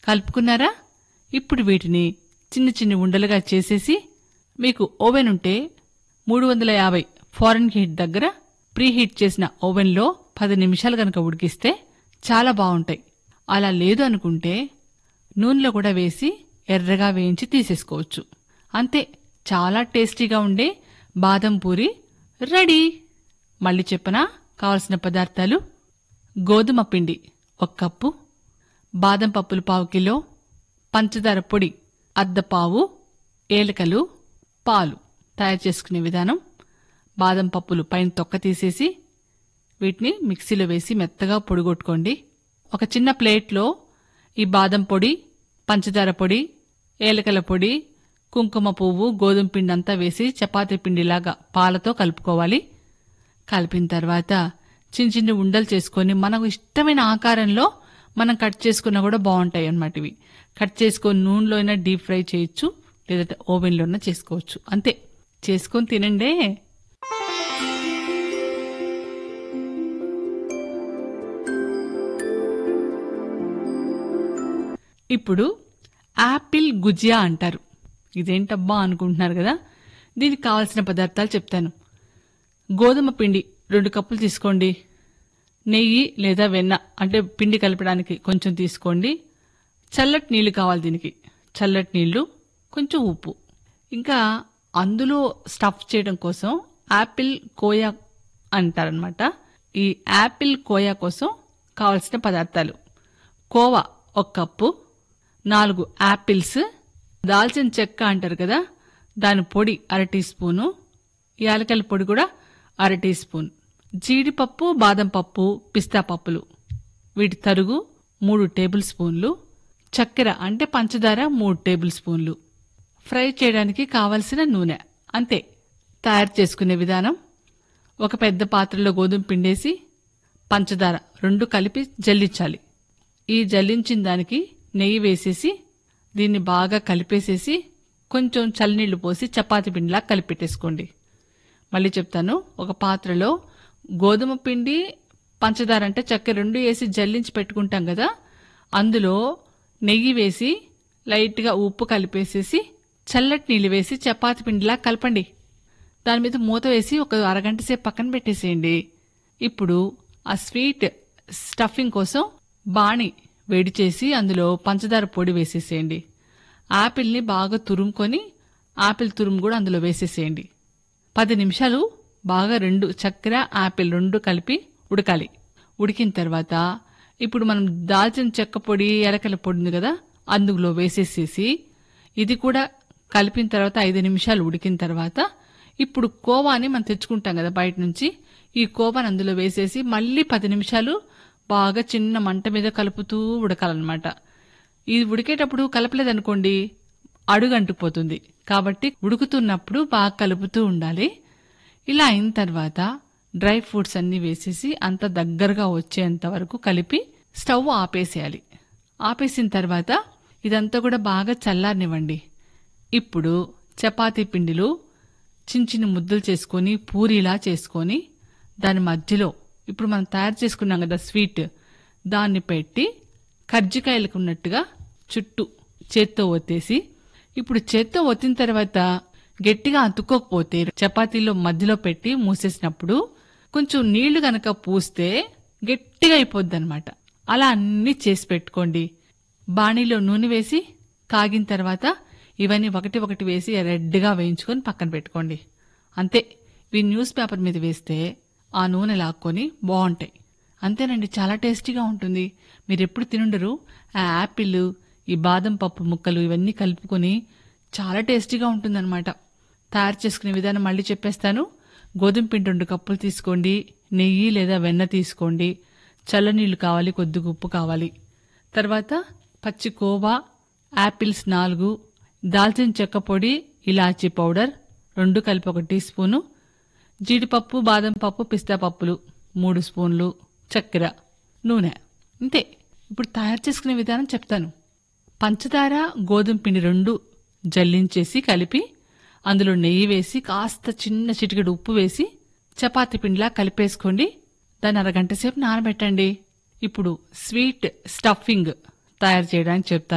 కలుపుకున్నారా ఇప్పుడు వీటిని చిన్న చిన్న ఉండలుగా చేసేసి మీకు ఓవెన్ ఉంటే మూడు వందల యాభై ఫారెన్ హీట్ దగ్గర ప్రీ హీట్ చేసిన ఓవెన్లో పది నిమిషాలు కనుక ఉడికిస్తే చాలా బాగుంటాయి అలా లేదు అనుకుంటే నూనెలో కూడా వేసి ఎర్రగా వేయించి తీసేసుకోవచ్చు అంతే చాలా టేస్టీగా ఉండే బాదం పూరి రెడీ మళ్ళీ చెప్పనా కావలసిన పదార్థాలు గోధుమ పిండి ఒక కప్పు బాదం పప్పులు పావు కిలో పంచదార పొడి అర్ధ పావు ఏలకలు పాలు తయారు చేసుకునే విధానం బాదం పప్పులు పైన తొక్క తీసేసి వీటిని మిక్సీలో వేసి మెత్తగా పొడిగొట్టుకోండి ఒక చిన్న ప్లేట్లో ఈ బాదం పొడి పంచదార పొడి ఏలకల పొడి కుంకుమ పువ్వు గోధుమ పిండి అంతా వేసి చపాతీ పిండిలాగా పాలతో కలుపుకోవాలి కలిపిన తర్వాత చిన్న చిన్న ఉండలు చేసుకొని మనకు ఇష్టమైన ఆకారంలో మనం కట్ చేసుకున్నా కూడా బాగుంటాయి అన్నమాట ఇవి కట్ చేసుకొని నూనెలో అయినా డీప్ ఫ్రై చేయొచ్చు లేదంటే ఓవెన్లో అయినా చేసుకోవచ్చు అంతే చేసుకొని తినండే ఇప్పుడు యాపిల్ గుజియా అంటారు ఇదేంటబ్బా అనుకుంటున్నారు కదా దీనికి కావాల్సిన పదార్థాలు చెప్తాను గోధుమ పిండి రెండు కప్పులు తీసుకోండి నెయ్యి లేదా వెన్న అంటే పిండి కలపడానికి కొంచెం తీసుకోండి చల్లటి నీళ్లు కావాలి దీనికి చల్లటి నీళ్లు కొంచెం ఉప్పు ఇంకా అందులో స్టఫ్ చేయడం కోసం యాపిల్ కోయా అంటారనమాట ఈ యాపిల్ కోయా కోసం కావలసిన పదార్థాలు కోవా ఒక కప్పు నాలుగు యాపిల్స్ దాల్చిన చెక్క అంటారు కదా దాని పొడి అర టీ స్పూను యాలకల పొడి కూడా అర టీ స్పూన్ జీడిపప్పు బాదం పప్పు పిస్తా పప్పులు వీటి తరుగు మూడు టేబుల్ స్పూన్లు చక్కెర అంటే పంచదార మూడు టేబుల్ స్పూన్లు ఫ్రై చేయడానికి కావలసిన నూనె అంతే తయారు చేసుకునే విధానం ఒక పెద్ద పాత్రలో గోధుమ పిండేసి పంచదార రెండు కలిపి జల్లించాలి ఈ జల్లించిన దానికి నెయ్యి వేసేసి దీన్ని బాగా కలిపేసేసి కొంచెం చల్లనీళ్లు పోసి చపాతీ పిండిలా కలిపెట్టేసుకోండి మళ్ళీ చెప్తాను ఒక పాత్రలో గోధుమ పిండి పంచదార అంటే చక్కెర రెండు వేసి జల్లించి పెట్టుకుంటాం కదా అందులో నెయ్యి వేసి లైట్గా ఉప్పు కలిపేసేసి చల్లటి నీళ్ళు వేసి చపాతీ పిండిలా కలపండి దాని మీద మూత వేసి ఒక అరగంట సేపు పక్కన పెట్టేసేయండి ఇప్పుడు ఆ స్వీట్ స్టఫింగ్ కోసం బాణి వేడి చేసి అందులో పంచదార పొడి వేసేసేయండి యాపిల్ని బాగా తురుముకొని యాపిల్ తురుము కూడా అందులో వేసేసేయండి పది నిమిషాలు బాగా రెండు చక్కెర యాపిల్ రెండు కలిపి ఉడకాలి ఉడికిన తర్వాత ఇప్పుడు మనం దాల్చిన చెక్క పొడి ఎలకల పొడి ఉంది కదా అందులో వేసేసేసి ఇది కూడా కలిపిన తర్వాత ఐదు నిమిషాలు ఉడికిన తర్వాత ఇప్పుడు కోవాని మనం తెచ్చుకుంటాం కదా బయట నుంచి ఈ కోవాని అందులో వేసేసి మళ్ళీ పది నిమిషాలు బాగా చిన్న మంట మీద కలుపుతూ ఉడకాలన్నమాట ఇది ఉడికేటప్పుడు కలపలేదనుకోండి అడుగు అంటుకుపోతుంది కాబట్టి ఉడుకుతున్నప్పుడు బాగా కలుపుతూ ఉండాలి ఇలా అయిన తర్వాత డ్రై ఫ్రూట్స్ అన్ని వేసేసి అంత దగ్గరగా వచ్చేంత వరకు కలిపి స్టవ్ ఆపేసేయాలి ఆపేసిన తర్వాత ఇదంతా కూడా బాగా చల్లారనివ్వండి ఇప్పుడు చపాతీ పిండిలు చిన్న చిన్న ముద్దలు చేసుకొని పూరీలా చేసుకొని దాని మధ్యలో ఇప్పుడు మనం తయారు చేసుకున్నాం కదా స్వీట్ దాన్ని పెట్టి కర్జికాయలకు ఉన్నట్టుగా చుట్టూ చేత్తో ఒత్తేసి ఇప్పుడు చేత్తో ఒత్తిన తర్వాత గట్టిగా అతుక్కోకపోతే చపాతీలో మధ్యలో పెట్టి మూసేసినప్పుడు కొంచెం నీళ్లు గనక పూస్తే గట్టిగా అయిపోద్ది అనమాట అలా అన్ని చేసి పెట్టుకోండి బాణీలో నూనె వేసి కాగిన తర్వాత ఇవన్నీ ఒకటి ఒకటి వేసి రెడ్గా వేయించుకొని పక్కన పెట్టుకోండి అంతే ఇవి న్యూస్ పేపర్ మీద వేస్తే ఆ నూనె లాక్కొని బాగుంటాయి అంతేనండి చాలా టేస్టీగా ఉంటుంది మీరు ఎప్పుడు తినుండరు ఆ యాపిల్ ఈ బాదం పప్పు ముక్కలు ఇవన్నీ కలుపుకొని చాలా టేస్టీగా ఉంటుందన్నమాట తయారు చేసుకునే విధానం మళ్ళీ చెప్పేస్తాను గోధుమ పిండి రెండు కప్పులు తీసుకోండి నెయ్యి లేదా వెన్న తీసుకోండి చల్లనీళ్ళు కావాలి కొద్దిగా ఉప్పు కావాలి తర్వాత పచ్చి కోవా యాపిల్స్ నాలుగు దాల్చిన చెక్క పొడి ఇలాచీ పౌడర్ రెండు కలిపి ఒక టీ స్పూను జీడిపప్పు బాదం పప్పు పిస్తా పప్పులు మూడు స్పూన్లు చక్కెర నూనె అంతే ఇప్పుడు తయారు చేసుకునే విధానం చెప్తాను పంచదార గోధుమ పిండి రెండు జల్లించేసి కలిపి అందులో నెయ్యి వేసి కాస్త చిన్న చిటికెడు ఉప్పు వేసి చపాతీ పిండిలా కలిపేసుకోండి దాన్ని అరగంట సేపు నానబెట్టండి ఇప్పుడు స్వీట్ స్టఫింగ్ తయారు చేయడానికి చెప్తాను